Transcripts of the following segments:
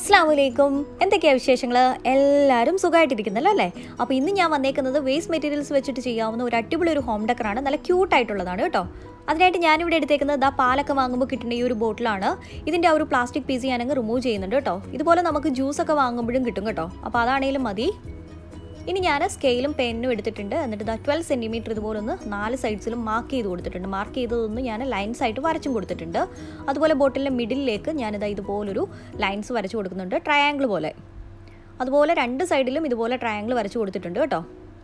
അസ്സാം വലൈക്കും എന്തൊക്കെയാണ് വിശേഷങ്ങൾ എല്ലാവരും സുഖമായിട്ടിരിക്കുന്നല്ലോ അല്ലേ അപ്പോൾ ഇന്ന് ഞാൻ വന്നേക്കുന്നത് വേസ്റ്റ് മെറ്റീരിയൽസ് വെച്ചിട്ട് ചെയ്യാവുന്ന ഒരു അടിപൊളി ഒരു ഹോം ഡെക്കറാണ് നല്ല ക്യൂട്ടായിട്ടുള്ളതാണ് കേട്ടോ അതിനായിട്ട് ഞാനിവിടെ എടുത്തേക്കുന്നത് ദാ പാലൊക്കെ വാങ്ങുമ്പോൾ കിട്ടുന്ന ഈ ഒരു ബോട്ടിലാണ് ഇതിൻ്റെ ആ ഒരു പ്ലാസ്റ്റിക് പീസ് ഞാനങ്ങ് റിമൂവ് ചെയ്യുന്നുണ്ട് കേട്ടോ ഇതുപോലെ നമുക്ക് ജ്യൂസൊക്കെ വാങ്ങുമ്പോഴും കിട്ടും കേട്ടോ അപ്പോൾ അതാണേലും മതി ഇനി ഞാൻ സ്കെയിലും പെന്നും എടുത്തിട്ടുണ്ട് എന്നിട്ട് ഇതാ ട്വൽവ് സെൻറ്റിമീറ്റർ ഇതുപോലെ ഒന്ന് നാല് സൈഡ്സിലും മാർക്ക് ചെയ്ത് കൊടുത്തിട്ടുണ്ട് മാർക്ക് ചെയ്തതൊന്ന് ഞാൻ ലൈൻസ് ആയിട്ട് വരച്ചും കൊടുത്തിട്ടുണ്ട് അതുപോലെ ബോട്ടിലിൻ്റെ മിഡിലേക്ക് ഞാനിതാ ഇതുപോലൊരു ലൈൻസ് വരച്ചു കൊടുക്കുന്നുണ്ട് ട്രയാങ്കിൾ പോലെ അതുപോലെ രണ്ട് സൈഡിലും ഇതുപോലെ ട്രയാങ്കിൾ വരച്ചു കൊടുത്തിട്ടുണ്ട് കേട്ടോ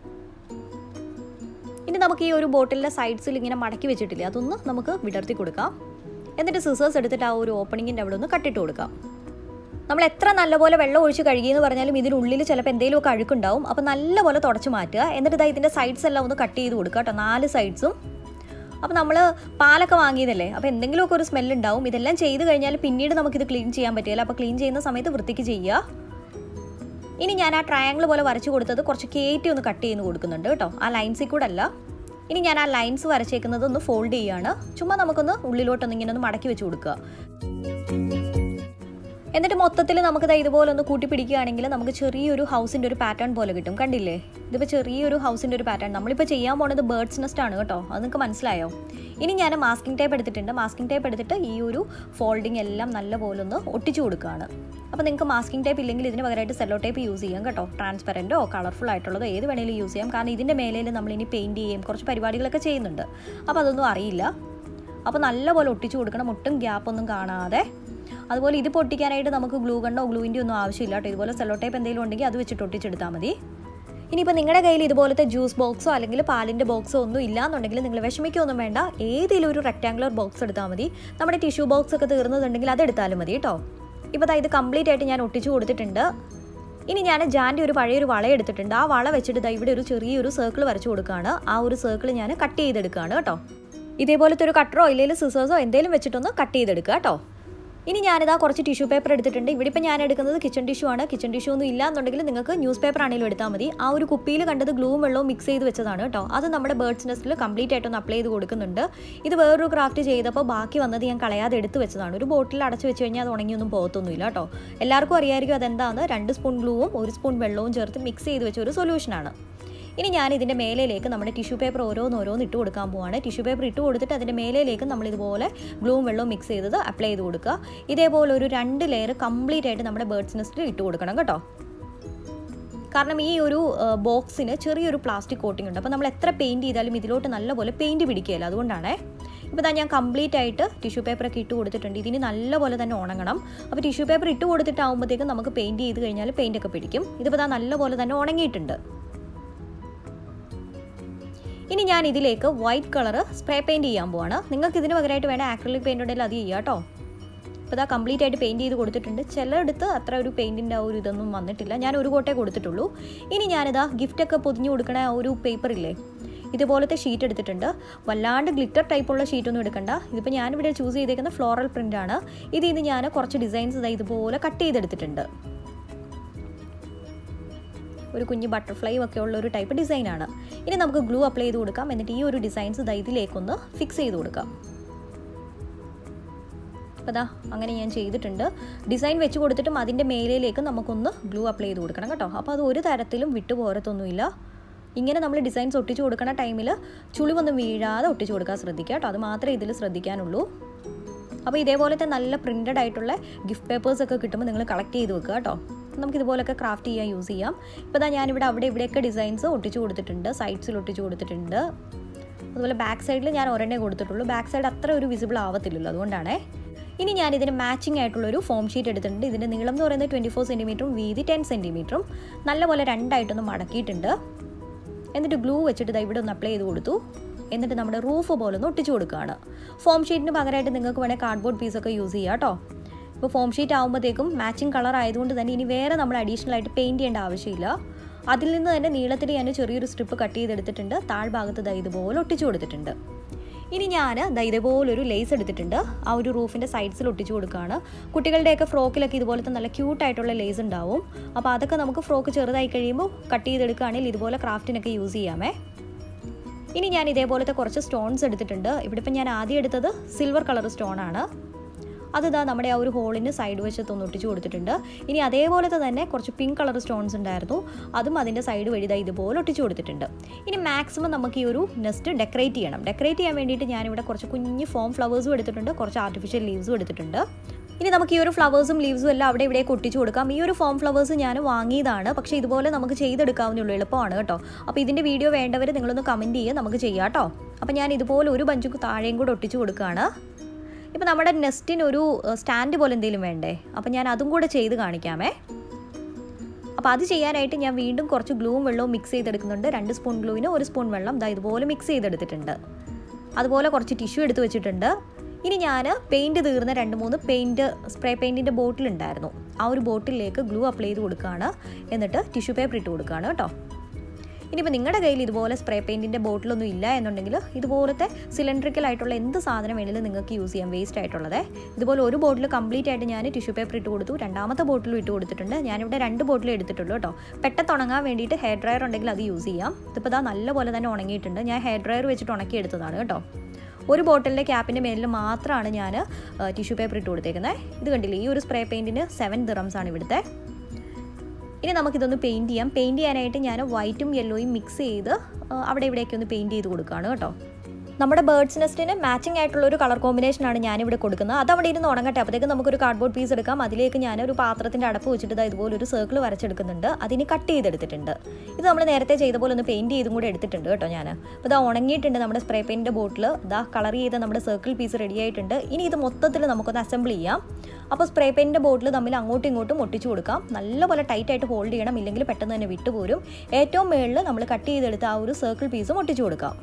ഇനി നമുക്ക് ഈ ഒരു ബോട്ടിലിൻ്റെ സൈഡ്സിൽ ഇങ്ങനെ മടക്കി വെച്ചിട്ടില്ലേ അതൊന്ന് നമുക്ക് വിടർത്തി കൊടുക്കാം എന്നിട്ട് സിസേഴ്സ് എടുത്തിട്ട് ആ ഒരു ഓപ്പണിങ്ങിൻ്റെ അവിടെ ഒന്ന് കട്ടിട്ട് കൊടുക്കാം നമ്മൾ എത്ര നല്ലപോലെ വെള്ളം ഒഴിച്ച് കഴുകിയെന്ന് പറഞ്ഞാലും ഇതിനുള്ളിൽ ചിലപ്പോൾ എന്തെങ്കിലുമൊക്കെ അഴുക്കുണ്ടാവും അപ്പോൾ നല്ലപോലെ തുടച്ച് മാറ്റുക എന്നിട്ട് ഇതാ ഇതിൻ്റെ സൈഡ്സ് എല്ലാം ഒന്ന് കട്ട് ചെയ്ത് കൊടുക്കുക കേട്ടോ നാല് സൈഡ്സും അപ്പോൾ നമ്മൾ പാലൊക്കെ വാങ്ങിയതല്ലേ അപ്പോൾ എന്തെങ്കിലുമൊക്കെ ഒരു സ്മെല്ല് ഉണ്ടാവും ഇതെല്ലാം ചെയ്ത് കഴിഞ്ഞാൽ പിന്നീട് നമുക്കിത് ക്ലീൻ ചെയ്യാൻ പറ്റില്ല അപ്പോൾ ക്ലീൻ ചെയ്യുന്ന സമയത്ത് വൃത്തിക്ക് ചെയ്യുക ഇനി ഞാൻ ആ ട്രയാങ്കിൾ പോലെ വരച്ച് കൊടുത്തത് കുറച്ച് കയറ്റി ഒന്ന് കട്ട് ചെയ്ത് കൊടുക്കുന്നുണ്ട് കേട്ടോ ആ ലൈൻസിൽ കൂടെ അല്ല ഇനി ഞാൻ ആ ലൈൻസ് വരച്ചേക്കുന്നത് ഒന്ന് ഫോൾഡ് ചെയ്യുകയാണ് ചുമ്മാ നമുക്കൊന്ന് ഉള്ളിലോട്ടൊന്ന് ഇങ്ങനെ ഒന്ന് മടക്കി വെച്ച് കൊടുക്കുക എന്നിട്ട് മൊത്തത്തിൽ നമുക്കിത് ഇതുപോലെ ഒന്ന് കൂട്ടി പിടിക്കുകയാണെങ്കിൽ നമുക്ക് ചെറിയൊരു ഹൗസിൻ്റെ ഒരു പാറ്റേൺ പോലെ കിട്ടും കണ്ടില്ലേ ഇതിപ്പോൾ ചെറിയൊരു ഹൗസിൻ്റെ ഒരു പാറ്റേൺ നമ്മളിപ്പോൾ ചെയ്യാൻ പോണത് ബേർഡ്സ് നെസ്റ്റ് ആണ് കേട്ടോ അത് നിങ്ങൾക്ക് മനസ്സിലായോ ഇനി ഞാൻ മാസ്കിംഗ് ടേപ്പ് എടുത്തിട്ടുണ്ട് മാസ്കിംഗ് ടേപ്പ് എടുത്തിട്ട് ഈ ഒരു ഫോൾഡിംഗ് എല്ലാം നല്ലപോലെ ഒന്ന് ഒട്ടിച്ചു കൊടുക്കുകയാണ് അപ്പോൾ നിങ്ങൾക്ക് മാസ്കിംഗ് ടേപ്പ് ഇല്ലെങ്കിൽ ഇതിന് പകരമായിട്ട് സെല്ലോ ടേപ്പ് യൂസ് ചെയ്യാം കേട്ടോ ട്രാൻസ്പെറൻറ്റോ കളർഫുൾ ആയിട്ടുള്ളതോ ഏത് വേണമെങ്കിലും യൂസ് ചെയ്യാം കാരണം ഇതിൻ്റെ മേലയിൽ നമ്മൾ ഇനി പെയിൻറ്റ് ചെയ്യും കുറച്ച് പരിപാടികളൊക്കെ ചെയ്യുന്നുണ്ട് അപ്പോൾ അതൊന്നും അറിയില്ല അപ്പോൾ നല്ലപോലെ ഒട്ടിച്ചു കൊടുക്കണം ഒട്ടും ഗ്യാപ്പൊന്നും കാണാതെ അതുപോലെ ഇത് പൊട്ടിക്കാനായിട്ട് നമുക്ക് ഗ്ലൂ ഗണ്ണോ ഗ്ലൂവിൻ്റെ ഒന്നും ആവശ്യമില്ല കേട്ടോ ഇതുപോലെ സെല്ലോ ടൈപ്പ് എന്തെങ്കിലും ഉണ്ടെങ്കിൽ അത് വെച്ചിട്ട് ഒട്ടിച്ചെടുത്താൽ മതി ഇനിയിപ്പോൾ നിങ്ങളുടെ കയ്യിൽ ഇതുപോലത്തെ ജ്യൂസ് ബോക്സോ അല്ലെങ്കിൽ പാലിൻ്റെ ബോക്സോ ഒന്നും ഇല്ലാന്നുണ്ടെങ്കിൽ നിങ്ങൾ വിഷമിക്കൊന്നും വേണ്ട ഏതെങ്കിലും ഒരു റെക്റ്റാങ്കുലർ ബോക്സ് എടുത്താൽ മതി നമ്മുടെ ടിഷ്യൂ ബോക്സ് ഒക്കെ തീർന്നതുണ്ടെങ്കിൽ അത് എടുത്താലും മതി കേട്ടോ ഇപ്പോൾ ഇത് കംപ്ലീറ്റ് ആയിട്ട് ഞാൻ ഒട്ടിച്ചു കൊടുത്തിട്ടുണ്ട് ഇനി ഞാൻ ജാൻ്റെ ഒരു പഴയൊരു വള എടുത്തിട്ടുണ്ട് ആ വള വെച്ചിട്ട് ദാ ഇവിടെ ഒരു ചെറിയൊരു സർക്കിൾ വരച്ചു കൊടുക്കുകയാണ് ആ ഒരു സർക്കിൾ ഞാൻ കട്ട് ചെയ്തെടുക്കുകയാണ് കേട്ടോ ഇതേപോലത്തെ ഒരു കട്ടറോ ഇല്ലെങ്കിൽ സിസേഴ്സോ എന്തെങ്കിലും വെച്ചിട്ടൊന്ന് കട്ട് ചെയ്തെടുക്കുക കേട്ടോ ഇനി ഞാനിതാ കുറച്ച് ടിഷ്യൂ പേപ്പർ എടുത്തിട്ടുണ്ട് ഇവിടെ ഇപ്പം ഞാൻ എടുക്കുന്നത് കിച്ചൺ ടിഷ്യൂ ആണ് കിച്ചൺ ടിഷ്യൂ ഒന്നും ഇല്ലാന്നുണ്ടെങ്കിൽ നിങ്ങൾക്ക് ന്യൂസ് പേപ്പർ ആണെങ്കിലും എടുത്താൽ മതി ആ ഒരു കുപ്പിയിൽ കണ്ടത് ഗ്ലൂവും വെള്ളവും മിക്സ് ചെയ്ത് വെച്ചതാണ് കേട്ടോ അത് നമ്മുടെ ബേർഡ്സ് നെസ്റ്റിൽ കംപ്ലീറ്റ് ആയിട്ടൊന്ന് അപ്ലൈ ചെയ്ത് കൊടുക്കുന്നുണ്ട് ഇത് വേറൊരു ക്രാഫ്റ്റ് ചെയ്തപ്പോൾ ബാക്കി വന്നത് ഞാൻ കളയാതെ എടുത്ത് വെച്ചതാണ് ഒരു ബോട്ടിൽ അടച്ച് വെച്ച് കഴിഞ്ഞാൽ അത് ഉണങ്ങിയൊന്നും പോകത്തൊന്നുമില്ല കേട്ടോ എല്ലാവർക്കും അറിയായിരിക്കും അതെന്താണെന്ന് രണ്ട് സ്പൂൺ ഗ്ലൂവും ഒരു സ്പൂൺ വെള്ളവും ചേർത്ത് മിക്സ് ചെയ്ത് വെച്ച ഒരു സൊല്യൂഷനാണ് ഇനി ഞാൻ ഇതിൻ്റെ മേലയിലേക്ക് നമ്മുടെ ടിഷ്യൂ പേപ്പർ ഓരോന്ന് ഓരോന്ന് ഇട്ട് കൊടുക്കാൻ പോവാണ് ടിഷ്യൂ പേപ്പർ ഇട്ട് കൊടുത്തിട്ട് അതിൻ്റെ മേലയിലേക്ക് നമ്മൾ ഇതുപോലെ ഗ്ലൂവും വെള്ളവും മിക്സ് ചെയ്തത് അപ്ലൈ ചെയ്ത് കൊടുക്കുക ഇതേപോലെ ഒരു രണ്ട് ലെയർ കംപ്ലീറ്റ് ആയിട്ട് നമ്മുടെ ബേർഡ്സ് നെസ്റ്റിൽ ഇട്ട് കൊടുക്കണം കേട്ടോ കാരണം ഈ ഒരു ബോക്സിന് ചെറിയൊരു പ്ലാസ്റ്റിക് കോട്ടിംഗ് ഉണ്ട് അപ്പോൾ നമ്മൾ എത്ര പെയിൻറ്റ് ചെയ്താലും ഇതിലോട്ട് നല്ലപോലെ പെയിൻറ്റ് പിടിക്കുകയില്ല അതുകൊണ്ടാണേ ഇപ്പോൾ ഞാൻ കംപ്ലീറ്റ് ആയിട്ട് ടിഷ്യൂ പേപ്പറൊക്കെ ഇട്ട് കൊടുത്തിട്ടുണ്ട് ഇതിന് നല്ലപോലെ തന്നെ ഉണങ്ങണം അപ്പോൾ ടിഷ്യൂ പേപ്പർ ഇട്ട് കൊടുത്തിട്ടാകുമ്പോഴത്തേക്കും നമുക്ക് പെയിൻറ്റ് ചെയ്ത് കഴിഞ്ഞാൽ പെയിൻ്റ് ഒക്കെ പിടിക്കും ഇതിപ്പോൾ ഇതാ നല്ലപോലെ തന്നെ ഉണങ്ങിയിട്ടുണ്ട് ഇനി ഞാൻ ഇതിലേക്ക് വൈറ്റ് കളർ സ്പ്രേ പെയിൻറ്റ് ചെയ്യാൻ പോവാണ് നിങ്ങൾക്ക് ഇതിന് പകരമായിട്ട് വേണ്ട ആക്രിലിക് പെയിൻ്റ് ഉണ്ടെങ്കിൽ അത് ചെയ്യാം കേട്ടോ ഇപ്പോൾ ഇതാ കംപ്ലീറ്റ് ആയിട്ട് പെയിൻറ്റ് ചെയ്ത് കൊടുത്തിട്ടുണ്ട് ചിലയിടത്ത് അത്ര ഒരു പെയിൻറ്റിൻ്റെ ആ ഒരു ഇതൊന്നും വന്നിട്ടില്ല ഞാൻ ഒരു കോട്ടേ കൊടുത്തിട്ടുള്ളൂ ഇനി ഞാനിതാ ഗിഫ്റ്റൊക്കെ പൊതിഞ്ഞ് കൊടുക്കണ ആ ഒരു പേപ്പറില്ലേ ഇതുപോലത്തെ ഷീറ്റ് എടുത്തിട്ടുണ്ട് വല്ലാണ്ട് ഗ്ലിറ്റർ ടൈപ്പുള്ള ഷീറ്റൊന്നും എടുക്കണ്ട ഇതിപ്പോൾ ഞാനിവിടെ ചൂസ് ചെയ്തേക്കുന്ന ഫ്ലോറൽ പ്രിൻ്റ് ആണ് ഇതിൽ നിന്ന് ഞാൻ കുറച്ച് ഡിസൈൻസ് ഇതാ ഇതുപോലെ കട്ട് ചെയ്തെടുത്തിട്ടുണ്ട് ഒരു കുഞ്ഞ് ബട്ടർഫ്ലൈയും ഒക്കെ ഉള്ള ഒരു ടൈപ്പ് ഡിസൈനാണ് ഇനി നമുക്ക് ഗ്ലൂ അപ്ലൈ ചെയ്ത് കൊടുക്കാം എന്നിട്ട് ഈ ഒരു ഡിസൈൻസ് ഇതാ ഇതിലേക്കൊന്ന് ഫിക്സ് ചെയ്ത് കൊടുക്കാം അപ്പോൾ അതാ അങ്ങനെ ഞാൻ ചെയ്തിട്ടുണ്ട് ഡിസൈൻ വെച്ച് കൊടുത്തിട്ടും അതിൻ്റെ മേലയിലേക്ക് നമുക്കൊന്ന് ഗ്ലൂ അപ്ലൈ ചെയ്ത് കൊടുക്കണം കേട്ടോ അപ്പോൾ അത് ഒരു തരത്തിലും വിട്ടു പോരത്തൊന്നുമില്ല ഇങ്ങനെ നമ്മൾ ഡിസൈൻസ് ഒട്ടിച്ച് കൊടുക്കുന്ന ടൈമിൽ ചുളിവൊന്നും വീഴാതെ ഒട്ടിച്ച് കൊടുക്കാൻ ശ്രദ്ധിക്കുക കേട്ടോ അത് മാത്രമേ ഇതിൽ ശ്രദ്ധിക്കാനുള്ളൂ അപ്പോൾ ഇതേപോലത്തെ നല്ല പ്രിൻറ്റഡ് ആയിട്ടുള്ള ഗിഫ്റ്റ് പേപ്പേഴ്സ് ഒക്കെ കിട്ടുമ്പോൾ നിങ്ങൾ കളക്ട് ചെയ്ത് വെക്കുക കേട്ടോ നമുക്ക് ഇതുപോലൊക്കെ ക്രാഫ്റ്റ് ചെയ്യാൻ യൂസ് ചെയ്യാം ഇപ്പോൾ ഇതാ ഞാനിവിടെ അവിടെ ഇവിടെയൊക്കെ ഡിസൈൻസ് ഒട്ടിച്ച് കൊടുത്തിട്ടുണ്ട് സൈഡ്സിൽ ഒട്ടിച്ച് കൊടുത്തിട്ടുണ്ട് അതുപോലെ ബാക്ക് സൈഡിൽ ഞാൻ ഒരെണ്ണേ കൊടുത്തിട്ടുള്ളൂ ബാക്ക് സൈഡ് അത്ര ഒരു വിസിബിൾ ആവത്തില്ലല്ലോ അതുകൊണ്ടാണേ ഇനി ഞാൻ ഇതിന് മാച്ചിങ് ആയിട്ടുള്ളൊരു ഫോം ഷീറ്റ് എടുത്തിട്ടുണ്ട് ഇതിൻ്റെ നീളം എന്ന് പറയുന്നത് ട്വൻറ്റി ഫോർ സെൻറ്റിമീറ്ററും വീതി ടെൻ സെൻറ്റിമീറ്ററും നല്ലപോലെ രണ്ടായിട്ടൊന്ന് മടക്കിയിട്ടുണ്ട് എന്നിട്ട് ഗ്ലൂ വെച്ചിട്ട് ഇതാ ഇവിടെ ഒന്ന് അപ്ലൈ ചെയ്ത് കൊടുത്തു എന്നിട്ട് നമ്മുടെ റൂഫ് പോലെ ഒന്ന് ഒട്ടിച്ചു കൊടുക്കുകയാണ് ഫോം ഷീറ്റിന് പകരമായിട്ട് നിങ്ങൾക്ക് വേണേൽ കാർഡ്ബോർഡ് പീസൊക്കെ യൂസ് ചെയ്യാം കേട്ടോ ഇപ്പോൾ ഫോം ഷീറ്റ് ആകുമ്പോഴത്തേക്കും മാച്ചിങ് കളർ ആയതുകൊണ്ട് തന്നെ ഇനി വേറെ നമ്മൾ അഡീഷണൽ ആയിട്ട് പെയിൻറ്റ് ചെയ്യേണ്ട ആവശ്യമില്ല അതിൽ നിന്ന് തന്നെ നീളത്തിൽ ഞാൻ ചെറിയൊരു സ്ട്രിപ്പ് കട്ട് ചെയ്തെടുത്തിട്ടുണ്ട് താഴ്ഭാഗത്ത് ദാ ഇതുപോലെ ഒട്ടിച്ചു കൊടുത്തിട്ടുണ്ട് ഇനി ഞാൻ ദാ ഇതേപോലൊരു ലേസ് എടുത്തിട്ടുണ്ട് ആ ഒരു റൂഫിൻ്റെ സൈഡ്സിൽ ഒട്ടിച്ചു കൊടുക്കുകയാണ് കുട്ടികളുടെയൊക്കെ ഫ്രോക്കിലൊക്കെ ഇതുപോലത്തെ നല്ല ക്യൂട്ടായിട്ടുള്ള ലേസ് ഉണ്ടാവും അപ്പോൾ അതൊക്കെ നമുക്ക് ഫ്രോക്ക് ചെറുതായി കഴിയുമ്പോൾ കട്ട് ചെയ്തെടുക്കുകയാണെങ്കിൽ ഇതുപോലെ ക്രാഫ്റ്റിനൊക്കെ യൂസ് ചെയ്യാമേ ഇനി ഞാൻ ഇതേപോലത്തെ കുറച്ച് സ്റ്റോൺസ് എടുത്തിട്ടുണ്ട് ഇവിടെ ഇപ്പം ഞാൻ ആദ്യം എടുത്തത് സിൽവർ കളർ സ്റ്റോൺ ആണ് അത് ഇതാ നമ്മുടെ ആ ഒരു ഹോളിന് സൈഡ് വശത്തൊന്ന് ഒട്ടിച്ച് കൊടുത്തിട്ടുണ്ട് ഇനി അതേപോലത്തെ തന്നെ കുറച്ച് പിങ്ക് കളർ സ്റ്റോൺസ് ഉണ്ടായിരുന്നു അതും അതിൻ്റെ സൈഡ് വഴി ഇതാ ഇതുപോലെ ഒട്ടിച്ച് കൊടുത്തിട്ടുണ്ട് ഇനി മാക്സിമം നമുക്ക് ഈ ഒരു നെസ്റ്റ് ഡെക്കറേറ്റ് ചെയ്യണം ഡെക്കറേറ്റ് ചെയ്യാൻ വേണ്ടിയിട്ട് ഞാനിവിടെ കുറച്ച് കുഞ്ഞ് ഫോം ഫ്ലവേഴ്സും എടുത്തിട്ടുണ്ട് കുറച്ച് ആർട്ടിഫിഷ്യൽ ലീവ്സും എടുത്തിട്ടുണ്ട് ഇനി നമുക്ക് ഈ ഒരു ഫ്ലവേഴ്സും ലീവ്സും എല്ലാം അവിടെ ഇവിടെയൊക്കെ ഒട്ടിച്ചു കൊടുക്കാം ഈ ഒരു ഫോം ഫ്ലവേഴ്സ് ഞാൻ വാങ്ങിയതാണ് പക്ഷേ ഇതുപോലെ നമുക്ക് ചെയ്തെടുക്കാവുന്നുള്ളൂ എളുപ്പമാണ് കേട്ടോ അപ്പോൾ ഇതിൻ്റെ വീഡിയോ വേണ്ടവർ നിങ്ങളൊന്ന് കമൻറ്റ് ചെയ്യുക നമുക്ക് ചെയ്യാം കേട്ടോ അപ്പോൾ ഞാൻ ഇതുപോലെ ഒരു ബഞ്ചുക്ക് താഴെയും കൂടെ ഒട്ടിച്ചു കൊടുക്കുകയാണ് ഇപ്പോൾ നമ്മുടെ നെസ്റ്റിന് ഒരു സ്റ്റാൻഡ് പോലെ എന്തെങ്കിലും വേണ്ടേ അപ്പോൾ ഞാൻ അതും കൂടെ ചെയ്ത് കാണിക്കാമേ അപ്പോൾ അത് ചെയ്യാനായിട്ട് ഞാൻ വീണ്ടും കുറച്ച് ഗ്ലൂവും വെള്ളവും മിക്സ് ചെയ്തെടുക്കുന്നുണ്ട് രണ്ട് സ്പൂൺ ഗ്ലൂവിന് ഒരു സ്പൂൺ വെള്ളം ഇതാ ഇതുപോലെ മിക്സ് ചെയ്തെടുത്തിട്ടുണ്ട് അതുപോലെ കുറച്ച് ടിഷ്യൂ എടുത്ത് വെച്ചിട്ടുണ്ട് ഇനി ഞാൻ പെയിൻറ്റ് തീർന്ന രണ്ട് മൂന്ന് പെയിൻറ്റ് സ്പ്രേ പെയിൻറ്റിൻ്റെ ബോട്ടിലുണ്ടായിരുന്നു ആ ഒരു ബോട്ടിലേക്ക് ഗ്ലൂ അപ്ലൈ ചെയ്ത് കൊടുക്കുകയാണ് എന്നിട്ട് ടിഷ്യൂ പേപ്പർ ഇട്ട് കൊടുക്കുകയാണ് കേട്ടോ ഇനിയിപ്പോൾ നിങ്ങളുടെ കയ്യിൽ ഇതുപോലെ സ്പ്രേ പെയിൻറ്റിൻ്റെ ബോട്ടിലൊന്നും ഇല്ല എന്നുണ്ടെങ്കിൽ ഇതുപോലത്തെ സിലിണ്ടറിക്കൽ ആയിട്ടുള്ള എന്ത് സാധനം വേണമെങ്കിലും നിങ്ങൾക്ക് യൂസ് ചെയ്യാം വേസ്റ്റ് ആയിട്ടുള്ളത് ഇതുപോലെ ഒരു ബോട്ടിൽ കംപ്ലീറ്റ് ആയിട്ട് ഞാൻ ടിഷ്യൂ പേപ്പർ ഇട്ട് കൊടുത്തു രണ്ടാമത്തെ ബോട്ടിലും ഇട്ട് കൊടുത്തിട്ടുണ്ട് ഞാനിവിടെ രണ്ട് ബോട്ടിൽ എടുത്തിട്ടുള്ളൂ കേട്ടോ പെട്ടെന്ന് ഉണങ്ങാൻ വേണ്ടിയിട്ട് ഹെയർ ഡ്രയർ ഉണ്ടെങ്കിൽ അത് യൂസ് ചെയ്യാം ഇതിപ്പോൾ ഇതാ നല്ലപോലെ തന്നെ ഉണങ്ങിയിട്ടുണ്ട് ഞാൻ ഹെയർ ഡ്രയർ വെച്ചിട്ട് ഉണക്കി എടുത്തതാണ് കേട്ടോ ഒരു ബോട്ടിലിൻ്റെ ക്യാപ്പിൻ്റെ മേലിൽ മാത്രമാണ് ഞാൻ ടിഷ്യൂ പേപ്പർ ഇട്ട് കൊടുത്തേക്കുന്നത് ഇത് കണ്ടില്ലേ ഈ ഒരു സ്പ്രേ പെയിൻറ്റിന് സെവൻ ദിറംസ് ആണ് ഇവിടുത്തെ ഇനി നമുക്കിതൊന്ന് പെയിൻറ്റ് ചെയ്യാം പെയിൻറ്റ് ചെയ്യാനായിട്ട് ഞാൻ വൈറ്റും യെല്ലോയും മിക്സ് ചെയ്ത് അവിടെ ഇവിടെയൊക്കെ ഒന്ന് പെയിൻറ്റ് ചെയ്ത് കൊടുക്കുകയാണ് കേട്ടോ നമ്മുടെ ബേർഡ്സ് നെസ്റ്റിന് മാച്ചിങ് ആയിട്ടുള്ള ഒരു കളർ കോമ്പിനേഷനാണ് ഞാനിവിടെ കൊടുക്കുന്നത് അത് അവിടെ ഇരുന്ന് ഉണങ്ങട്ടെ അപ്പോഴത്തേക്ക് നമുക്കൊരു കാർഡ്ബോർഡ് പീസ് എടുക്കാം അതിലേക്ക് ഞാൻ ഒരു പാത്രത്തിൻ്റെ അടപ്പ് വെച്ചിട്ട് ഇതാ ഇതുപോലെ ഒരു സർക്കിൾ വരച്ചെടുക്കുന്നുണ്ട് അതിന് കട്ട് ചെയ്തെടുത്തിട്ടുണ്ട് ഇത് നമ്മൾ നേരത്തെ ചെയ്ത പോലെ ഒന്ന് പെയിൻറ്റ് ചെയ്തും കൂടെ എടുത്തിട്ടുണ്ട് കേട്ടോ ഞാൻ അപ്പോൾ ഇതാ ഉണങ്ങിയിട്ടുണ്ട് നമ്മുടെ സ്പ്രേ പെയിൻറ്റിൻ്റെ ബോട്ടിൽ ഇതാ കളർ ചെയ്ത നമ്മുടെ സർക്കിൾ പീസ് റെഡി ആയിട്ടുണ്ട് ഇനി ഇത് മൊത്തത്തിൽ നമുക്കൊന്ന് അസംബിൾ ചെയ്യാം അപ്പോൾ സ്പ്രേ പെയിൻറ്റിൻ്റെ ബോട്ടിൽ തമ്മിൽ അങ്ങോട്ടും ഇങ്ങോട്ടും ഒട്ടിച്ചു കൊടുക്കാം നല്ലപോലെ ടൈറ്റായിട്ട് ഹോൾഡ് ചെയ്യണം ഇല്ലെങ്കിൽ പെട്ടെന്ന് തന്നെ വിട്ടുപോരും ഏറ്റവും മുകളിൽ നമ്മൾ കട്ട് ചെയ്തെടുത്ത ആ ഒരു സർക്കിൾ പീസും ഒട്ടിച്ചു കൊടുക്കാം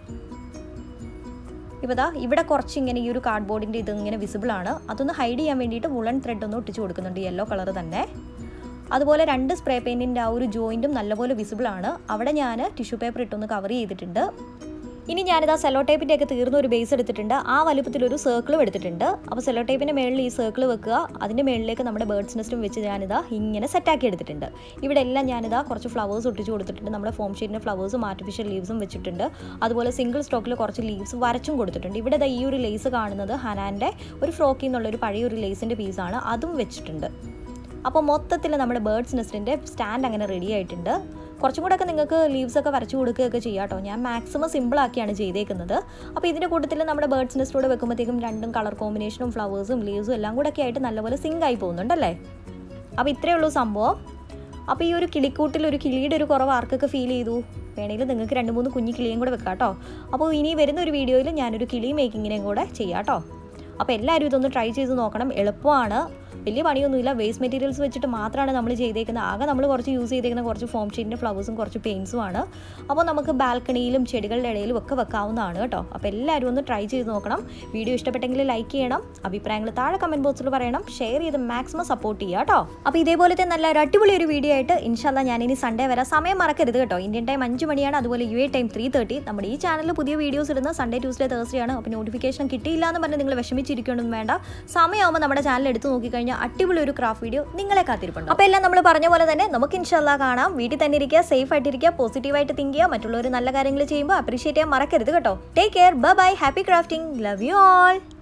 ഇപ്പോൾ ദാ ഇവിടെ കുറച്ച് ഇങ്ങനെ ഈ ഒരു കാർഡ്ബോർഡിൻ്റെ ഇത് ഇങ്ങനെ വിസിബിൾ ആണ് അതൊന്ന് ഹൈഡ് ചെയ്യാൻ വേണ്ടിയിട്ട് വുളൺ ത്രെഡ് ഒന്ന് ഒട്ടിച്ച് കൊടുക്കുന്നുണ്ട് യെല്ലോ കളർ തന്നെ അതുപോലെ രണ്ട് സ്പ്രേ പെയിൻറ്റിൻ്റെ ആ ഒരു ജോയിൻറ്റും നല്ലപോലെ വിസിബിൾ ആണ് അവിടെ ഞാൻ ടിഷ്യൂ പേപ്പർ ഇട്ടൊന്ന് കവർ ചെയ്തിട്ടുണ്ട് ഇനി ഞാനിതാ സെലോ ടേപ്പിൻ്റെ ഒക്കെ തീർന്ന ഒരു ബേസ് എടുത്തിട്ടുണ്ട് ആ വലുപ്പത്തിലൊരു സർക്കിളും എടുത്തിട്ടുണ്ട് അപ്പോൾ സെലോ ടേപ്പിൻ്റെ മേളിൽ ഈ സർക്കിൾ വെക്കുക അതിൻ്റെ മേളിലേക്ക് നമ്മുടെ ബേർഡ്സ് നെസ്റ്റും വെച്ച് ഞാനിതാ ഇങ്ങനെ സെറ്റാക്കി എടുത്തിട്ടുണ്ട് ഇവിടെ എല്ലാം ഞാനിതാ കുറച്ച് ഫ്ലവേഴ്സ് ഒട്ടിച്ച് കൊടുത്തിട്ടുണ്ട് നമ്മുടെ ഫോം ഷീറ്റിൻ്റെ ഫ്ലവേഴ്സും ആർട്ടിഫിഷ്യൽ ലീവ്സും വെച്ചിട്ടുണ്ട് അതുപോലെ സിംഗിൾ സ്റ്റോക്കിൽ കുറച്ച് ലീവ്സ് വരച്ചും കൊടുത്തിട്ടുണ്ട് ഇവിടെ ദാ ഈ ഒരു ലേസ് കാണുന്നത് ഹനാൻ്റെ ഒരു ഫ്രോക്കിൽ നിന്നുള്ള ഒരു പഴയ ഒരു ലേസിൻ്റെ പീസാണ് അതും വെച്ചിട്ടുണ്ട് അപ്പോൾ മൊത്തത്തിൽ നമ്മുടെ ബേർഡ്സ് നെസ്റ്റിൻ്റെ സ്റ്റാൻഡ് അങ്ങനെ റെഡി ആയിട്ടുണ്ട് കുറച്ചും കൂടെ ഒക്കെ നിങ്ങൾക്ക് ലീവ്സ് ഒക്കെ വരച്ചു കൊടുക്കുകയൊക്കെ ചെയ്യാം കേട്ടോ ഞാൻ മാക്സിമം സിമ്പിളാക്കിയാണ് ചെയ്തേക്കുന്നത് അപ്പോൾ ഇതിൻ്റെ കൂട്ടത്തിൽ നമ്മുടെ ബേർഡ്സ് നെസ്റ്റോടെ വെക്കുമ്പോഴത്തേക്കും രണ്ടും കളർ കോമ്പിനേഷനും ഫ്ലവേഴ്സും ലീവ്സും എല്ലാം കൂടെ ഒക്കെ ആയിട്ട് നല്ലപോലെ സിങ്ക് ആയി പോകുന്നുണ്ടല്ലേ അപ്പോൾ ഇത്രയേ ഉള്ളൂ സംഭവം അപ്പോൾ ഈ ഒരു കിളിക്കൂട്ടിൽ ഒരു കിളിയുടെ ഒരു കുറവ് ആർക്കൊക്കെ ഫീൽ ചെയ്തു വേണമെങ്കിൽ നിങ്ങൾക്ക് രണ്ട് മൂന്ന് കുഞ്ഞു കിളിയും കൂടെ വെക്കാം കേട്ടോ അപ്പോൾ ഇനി വരുന്ന ഒരു വീഡിയോയിൽ ഞാനൊരു കിളി മേക്കിങ്ങിനെയും കൂടെ ചെയ്യാം കേട്ടോ അപ്പോൾ എല്ലാവരും ഇതൊന്ന് ട്രൈ ചെയ്ത് നോക്കണം എളുപ്പമാണ് വലിയ പണിയൊന്നുമില്ല വേസ്റ്റ് മെറ്റീരിയൽസ് വെച്ചിട്ട് മാത്രമാണ് നമ്മൾ ചെയ്തേക്കുന്നത് ആകെ നമ്മൾ കുറച്ച് യൂസ് ചെയ്തേക്കുന്ന കുറച്ച് ഫോം ഷീറ്റിൻ്റെ ഫ്ലവേഴ്സും കുറച്ച് പെയിൻസും ആണ് അപ്പോൾ നമുക്ക് ബാൽക്കണിയിലും ചെടികളുടെ ഇടയിലും ഒക്കെ വെക്കാവുന്നതാണ് കേട്ടോ അപ്പോൾ എല്ലാവരും ഒന്ന് ട്രൈ ചെയ്ത് നോക്കണം വീഡിയോ ഇഷ്ടപ്പെട്ടെങ്കിൽ ലൈക്ക് ചെയ്യണം അഭിപ്രായങ്ങൾ താഴെ കമൻറ്റ് ബോക്സിൽ പറയണം ഷെയർ ചെയ്ത് മാക്സിമം സപ്പോർട്ട് ചെയ്യുക കേട്ടോ അപ്പോൾ ഇതേപോലത്തെ നല്ല ഒരു അടിപൊളി ഒരു വീഡിയോ ആയിട്ട് ഇൻഷാല്ല ഞാനിനി സൺഡേ വരാം സമയം മറക്കരുത് കേട്ടോ ഇന്ത്യൻ ടൈം അഞ്ച് മണിയാണ് അതുപോലെ U A time three thirty നമ്മുടെ ഈ ചാനലിൽ പുതിയ വീഡിയോസ് ഇടുന്ന സൺഡേ ട്യൂസ്ഡേ തേഴ്സ്ഡേ ആണ് അപ്പോൾ നോട്ടിഫിക്കേഷൻ കിട്ടിയില്ല എന്ന് പറഞ്ഞ് നിങ്ങൾ വിഷമിച്ചിരിക്കൊന്നും വേണ്ട സമയമാകുമ്പോൾ നമ്മുടെ ചാനൽ എടുത്ത് നോക്കിക്കഴിഞ്ഞാൽ അടിപൊളി ഒരു ക്രാഫ്റ്റ് വീഡിയോ നിങ്ങളെ കാത്തിരിപ്പുണ്ട് അപ്പോൾ എല്ലാം നമ്മൾ പറഞ്ഞ പോലെ തന്നെ നമുക്ക് ഇൻഷാല്ല കാണാം വീട്ടിൽ തന്നെ ഇരിക്കുക സേഫ് ആയിട്ടിരിക്കുക പോസിറ്റീവായിട്ട് തിങ്ക് ചെയ്യുക മറ്റുള്ളവർ നല്ല കാര്യങ്ങൾ ചെയ്യുമ്പോൾ അപ്രീഷിയേറ്റ് ചെയ്യാൻ മറക്കരുത് കേട്ടോ take care bye happy crafting love you all